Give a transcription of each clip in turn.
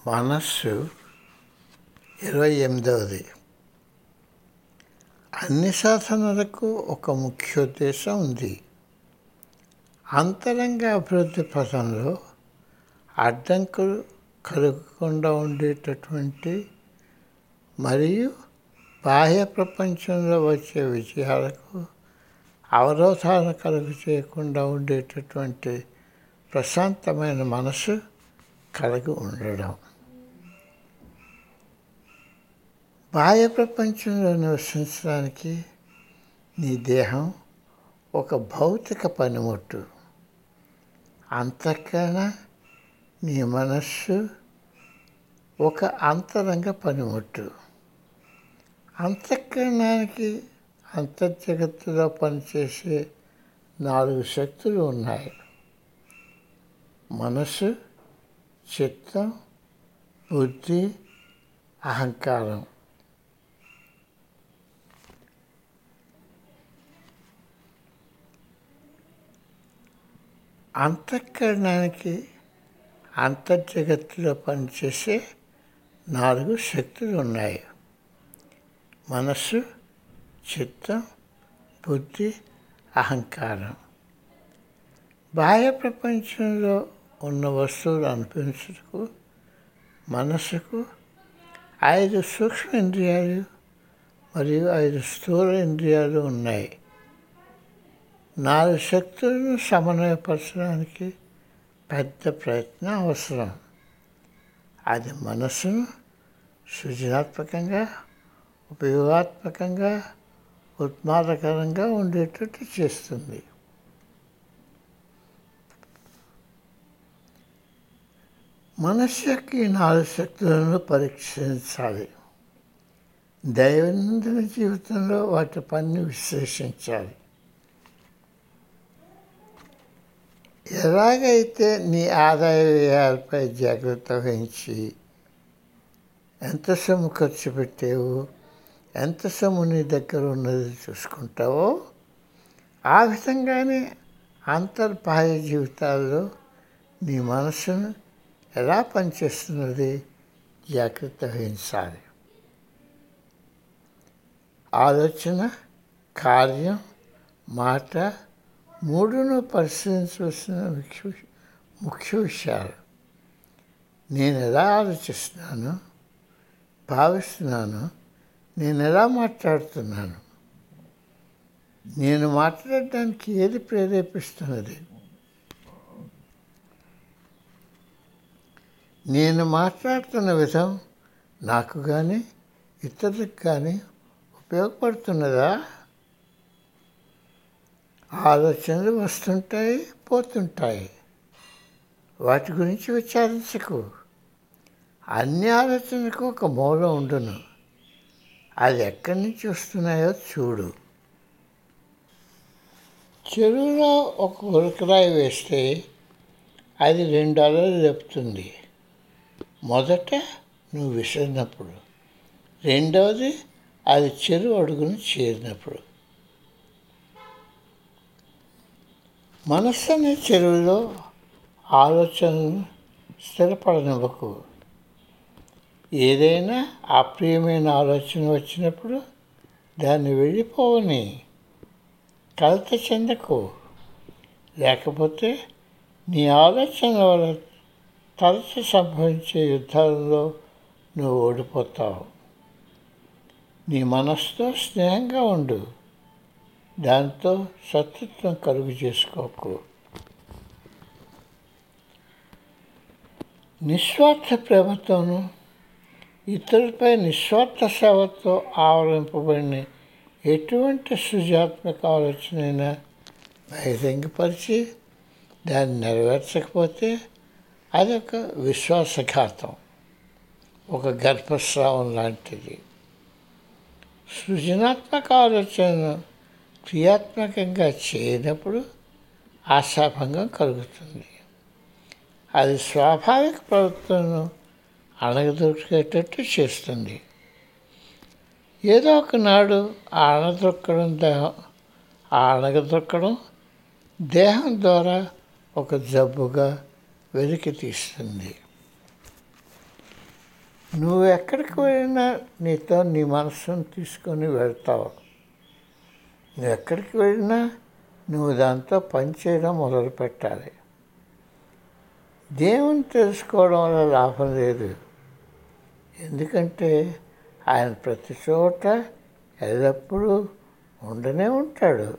మనస్సు ఇరవై ఎనిమిదవది అన్ని సాధనలకు ఒక ముఖ్యోద్దేశం ఉంది అంతరంగ అభివృద్ధి పథంలో అడ్డంకులు కలగకుండా ఉండేటటువంటి మరియు బాహ్య ప్రపంచంలో వచ్చే విజయాలకు అవరోధాలను కలుగు చేయకుండా ఉండేటటువంటి ప్రశాంతమైన మనసు కలిగి ఉండడం బాహ్య ప్రపంచంలో నివసించడానికి నీ దేహం ఒక భౌతిక పనిముట్టు అంతకన్నా నీ మనస్సు ఒక అంతరంగ పనిముట్టు అంతఃకరణానికి అంతర్జగత్తులో పనిచేసే నాలుగు శక్తులు ఉన్నాయి మనసు చిత్తం బుద్ధి అహంకారం అంతఃకరణానికి అంతర్జగత్తులో పనిచేసే నాలుగు శక్తులు ఉన్నాయి మనస్సు చిత్తం బుద్ధి అహంకారం బాహ్య ప్రపంచంలో ఉన్న వస్తువులు అనిపించుటకు మనస్సుకు ఐదు సూక్ష్మ ఇంద్రియాలు మరియు ఐదు స్థూల ఇంద్రియాలు ఉన్నాయి నాలుగు శక్తులను సమన్వయపరచడానికి పెద్ద ప్రయత్నం అవసరం అది మనస్సును సృజనాత్మకంగా ఉపయోగాత్మకంగా ఉత్మాదకరంగా ఉండేటట్టు చేస్తుంది మనస్సు యొక్క ఈ నాలుగు శక్తులను పరీక్షించాలి దైనందిన జీవితంలో వాటి పనిని విశ్లేషించాలి ఎలాగైతే నీ ఆదాయ వ్యయాలపై జాగ్రత్త వహించి ఎంత సొమ్ము ఖర్చు పెట్టావు ఎంత సొమ్ము నీ దగ్గర ఉన్నది చూసుకుంటావో ఆ విధంగానే అంతర్బాహ్య జీవితాల్లో నీ మనసును ఎలా పనిచేస్తున్నది జాగ్రత్త వహించాలి ఆలోచన కార్యం మాట మూడును పరిశీలించవలసిన ముఖ్య ముఖ్య విషయాలు నేను ఎలా ఆలోచిస్తున్నాను భావిస్తున్నాను నేను ఎలా మాట్లాడుతున్నాను నేను మాట్లాడడానికి ఏది ప్రేరేపిస్తున్నది నేను మాట్లాడుతున్న విధం నాకు కానీ ఇతరులకు కానీ ఉపయోగపడుతున్నదా ఆలోచనలు వస్తుంటాయి పోతుంటాయి వాటి గురించి విచారించకు అన్ని ఆలోచనలకు ఒక మూలం ఉండును అది ఎక్కడి నుంచి వస్తున్నాయో చూడు చెరువులో ఒక ఉరకరాయి వేస్తే అది రెండు అలలు లేపుతుంది మొదట నువ్వు విసిరినప్పుడు రెండవది అది చెరువు అడుగును చేరినప్పుడు మనస్సు అనే చెరువులో ఆలోచనలు స్థిరపడనివ్వకు ఏదైనా అప్రియమైన ఆలోచన వచ్చినప్పుడు దాన్ని వెళ్ళిపోవని కలత చెందకు లేకపోతే నీ ఆలోచన వల్ల తరచు సంభవించే యుద్ధాలలో నువ్వు ఓడిపోతావు నీ మనసుతో స్నేహంగా ఉండు దాంతో శత్రుత్వం కలుగు చేసుకోకు నిస్వార్థ ప్రేమతోనూ ఇతరులపై నిస్వార్థ సేవతో ఆవరింపబడిన ఎటువంటి సృజాత్మక ఆలోచనైనా బహిరంగపరిచి దాన్ని నెరవేర్చకపోతే అది ఒక విశ్వాసఘాతం ఒక గర్భస్రావం లాంటిది సృజనాత్మక ఆలోచనను క్రియాత్మకంగా చేయనప్పుడు ఆశాభంగం కలుగుతుంది అది స్వాభావిక ప్రవర్తనను అణగదొరికేటట్టు చేస్తుంది ఏదో ఒకనాడు ఆ అణదొక్కడం దేహం ఆ అణగదొక్కడం దేహం ద్వారా ఒక జబ్బుగా వెలికి తీస్తుంది నువ్వు ఎక్కడికి వెళ్ళినా నీతో నీ మనసును తీసుకొని వెళ్తావు నువ్వు ఎక్కడికి వెళ్ళినా నువ్వు దాంతో పనిచేయడం మొదలు పెట్టాలి దేవుని తెలుసుకోవడం వల్ల లాభం లేదు ఎందుకంటే ఆయన ప్రతి చోట ఎల్లప్పుడూ ఉండనే ఉంటాడు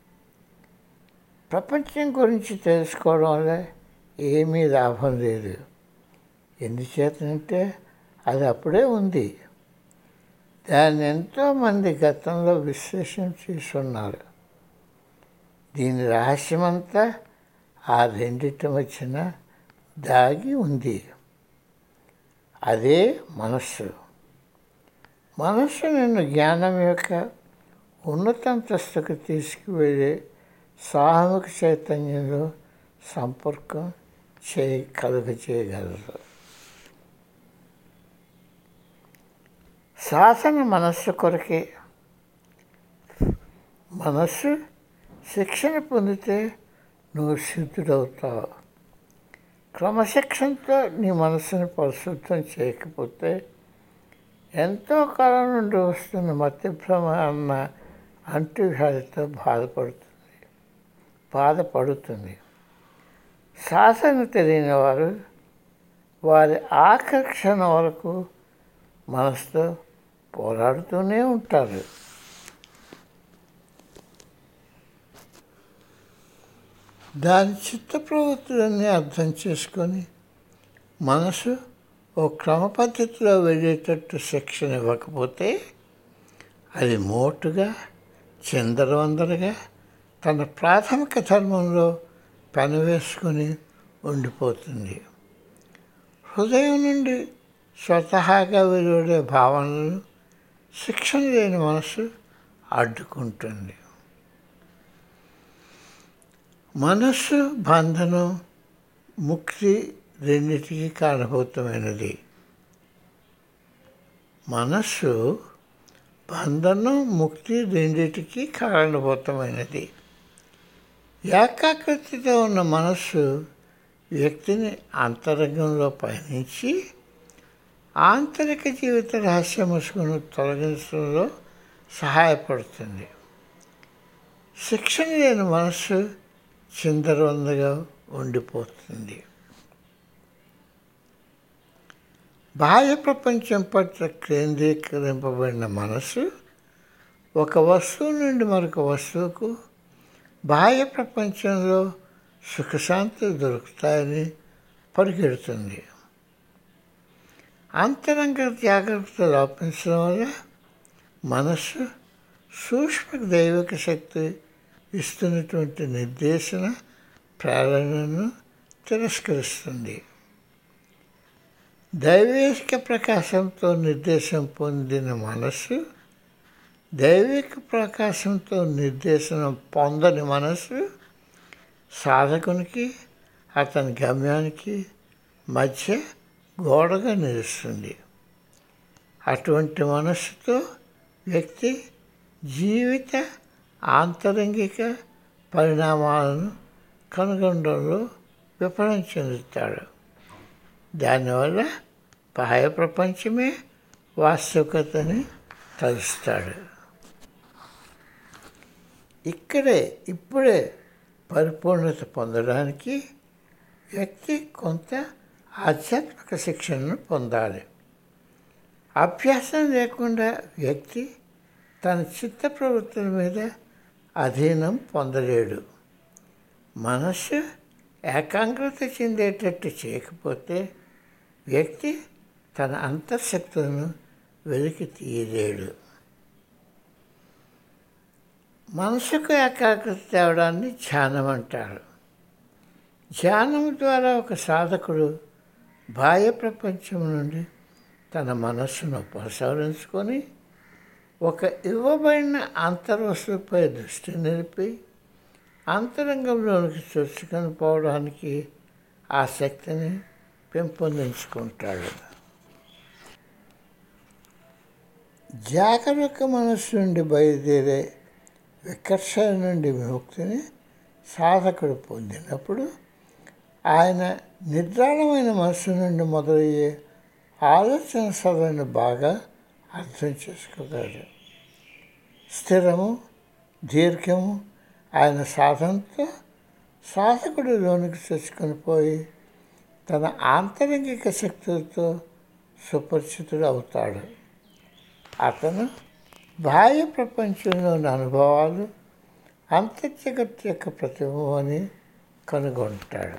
ప్రపంచం గురించి తెలుసుకోవడం వల్ల ఏమీ లాభం లేదు ఎందుచేతనంటే అది అప్పుడే ఉంది దాన్ని ఎంతోమంది గతంలో విశ్లేషణ చేసున్నారు దీని రహస్యమంతా ఆ రెండిటి మధ్యన దాగి ఉంది అదే మనస్సు మనస్సు నిన్ను జ్ఞానం యొక్క ఉన్నతంతస్తుకు తీసుకువెళ్ళే సామూహిక చైతన్యంలో సంపర్కం చేయ కలుగ చేయగలరు శాసన మనస్సు కొరకే మనస్సు శిక్షణ పొందితే నువ్వు సిద్ధుడవుతావు క్రమశిక్షణతో నీ మనసుని పరిశుద్ధం చేయకపోతే ఎంతో కాలం నుండి వస్తున్న మత్యభ్రమ అన్న అంటువ్యాధితో బాధపడుతుంది బాధపడుతుంది శాసన తెలియని వారు వారి ఆఖరి క్షణం వరకు మనసుతో పోరాడుతూనే ఉంటారు దాని చిత్త ప్రవృత్తులన్నీ అర్థం చేసుకొని మనసు ఓ క్రమ పద్ధతిలో వెళ్ళేటట్టు శిక్షణ ఇవ్వకపోతే అది మోటుగా చిందరవందరగా తన ప్రాథమిక ధర్మంలో పెనవేసుకొని ఉండిపోతుంది హృదయం నుండి స్వతహాగా వెలువడే భావనలు శిక్షణ లేని మనసు అడ్డుకుంటుంది మనస్సు బంధనం ముక్తి రెండింటికి కారణభూతమైనది మనస్సు బంధనం ముక్తి రెండింటికి కారణభూతమైనది ఏకాకృతితో ఉన్న మనస్సు వ్యక్తిని అంతరంగంలో పయనించి ఆంతరిక జీవిత రహస్య ముసుగును తొలగించడంలో సహాయపడుతుంది శిక్షణ లేని మనస్సు చిందరవందగా ఉండిపోతుంది బాహ్య ప్రపంచం పట్ల కేంద్రీకరింపబడిన మనసు ఒక వస్తువు నుండి మరొక వస్తువుకు బాహ్య ప్రపంచంలో సుఖశాంతి దొరుకుతాయని పరిగెడుతుంది అంతరంగ జాగ్రత్త లోపించడం వల్ల మనస్సు సూక్ష్మ దైవిక శక్తి ఇస్తున్నటువంటి నిర్దేశన ప్రేరణను తిరస్కరిస్తుంది దైవిక ప్రకాశంతో నిర్దేశం పొందిన మనస్సు దైవిక ప్రకాశంతో నిర్దేశనం పొందని మనస్సు సాధకునికి అతని గమ్యానికి మధ్య గోడగా నిలుస్తుంది అటువంటి మనస్సుతో వ్యక్తి జీవిత ఆంతరంగిక పరిణామాలను కనుగొనడంలో విఫలం చెందుతాడు దానివల్ల బాహ్య ప్రపంచమే వాస్తవికతని తలుస్తాడు ఇక్కడే ఇప్పుడే పరిపూర్ణత పొందడానికి వ్యక్తి కొంత ఆధ్యాత్మిక శిక్షణను పొందాలి అభ్యాసం లేకుండా వ్యక్తి తన చిత్త ప్రవృత్తుల మీద అధీనం పొందలేడు మనస్సు ఏకాగ్రత చెందేటట్టు చేయకపోతే వ్యక్తి తన అంతర్శక్తులను వెలికి తీయలేడు మనసుకు ఏకాగ్రత తేవడాన్ని ధ్యానం అంటారు ధ్యానం ద్వారా ఒక సాధకుడు బాహ్య ప్రపంచం నుండి తన మనస్సును ఉపసంహరించుకొని ఒక ఇవ్వబడిన అంతర్వస్తుపై దృష్టి నిలిపి అంతరంగంలోనికి చొచ్చుకొని పోవడానికి ఆ శక్తిని పెంపొందించుకుంటాడు జాగరూక మనస్సు నుండి బయలుదేరే వికర్ష నుండి విముక్తిని సాధకుడు పొందినప్పుడు ఆయన నిద్రాణమైన మనస్సు నుండి మొదలయ్యే ఆలోచన సభను బాగా అర్థం చేసుకోగలడు స్థిరము దీర్ఘము ఆయన సాధనతో సాధకుడు లోనికి తెచ్చుకొని పోయి తన ఆంతరంగిక శక్తులతో సుపరిచితుడు అవుతాడు అతను బాహ్య ప్రపంచంలోని అనుభవాలు అంతర్జగత్ యొక్క ప్రతిభని కనుగొంటాడు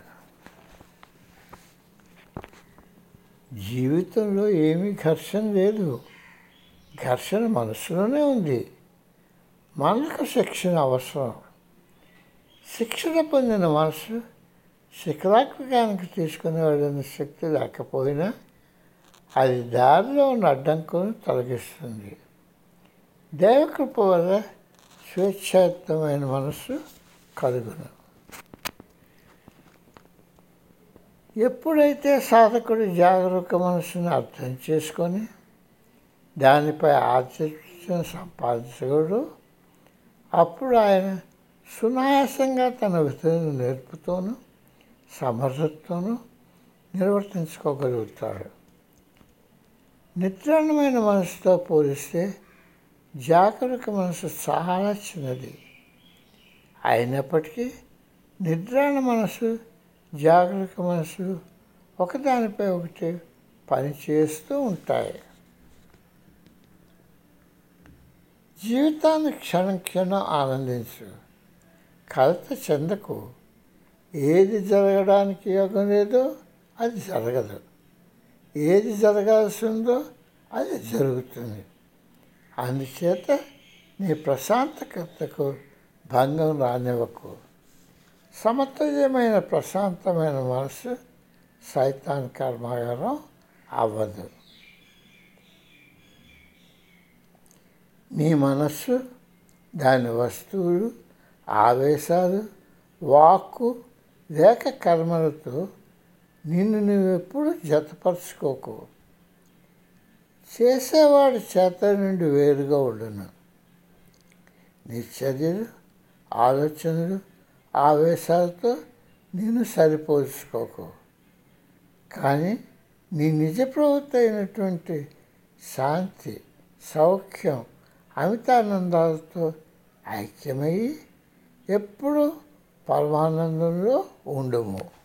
జీవితంలో ఏమీ ఘర్షణ లేదు ఘర్షణ మనసులోనే ఉంది మనకు శిక్షణ అవసరం శిక్షణ పొందిన మనసు శిఖరాగ్రహానికి తీసుకుని వెళ్ళిన శక్తి లేకపోయినా అది దారిలో ఉన్న అడ్డంకులను తొలగిస్తుంది దేవకృప వల్ల స్వేచ్ఛాయుతమైన మనస్సు కలుగును ఎప్పుడైతే సాధకుడు జాగరూక మనసును అర్థం చేసుకొని దానిపై ఆచరణ సంపాదించగలడు అప్పుడు ఆయన సునాయాసంగా తన విధులను నేర్పుతోనూ సమర్థతతోనూ నిర్వర్తించుకోగలుగుతాడు నిద్రాణమైన మనసుతో పోలిస్తే జాగరూక మనసు చాలా చిన్నది అయినప్పటికీ నిద్రాణ మనసు జాగరూక మనసు ఒకదానిపై ఒకటి పనిచేస్తూ ఉంటాయి జీవితాన్ని క్షణం క్షణం ఆనందించు కలత చెందకు ఏది జరగడానికి యోగం లేదో అది జరగదు ఏది జరగాల్సి ఉందో అది జరుగుతుంది అందుచేత నీ ప్రశాంతకతకు భంగం రానివ్వకు సమతుల్యమైన ప్రశాంతమైన మనసు సైతాన్ కర్మాగారం అవ్వదు నీ మనస్సు దాని వస్తువులు ఆవేశాలు వాక్కు లేక కర్మలతో నిన్ను నువ్వెప్పుడు జతపరచుకోకు చేసేవాడి చేత నుండి వేరుగా ఉండును నీ చర్యలు ఆలోచనలు ఆవేశాలతో నేను సరిపోల్చుకోకు కానీ నీ నిజ ప్రవృత్తి అయినటువంటి శాంతి సౌఖ్యం అమితానందాలతో ఐక్యమయ్యి ఎప్పుడూ పరమానందంలో ఉండము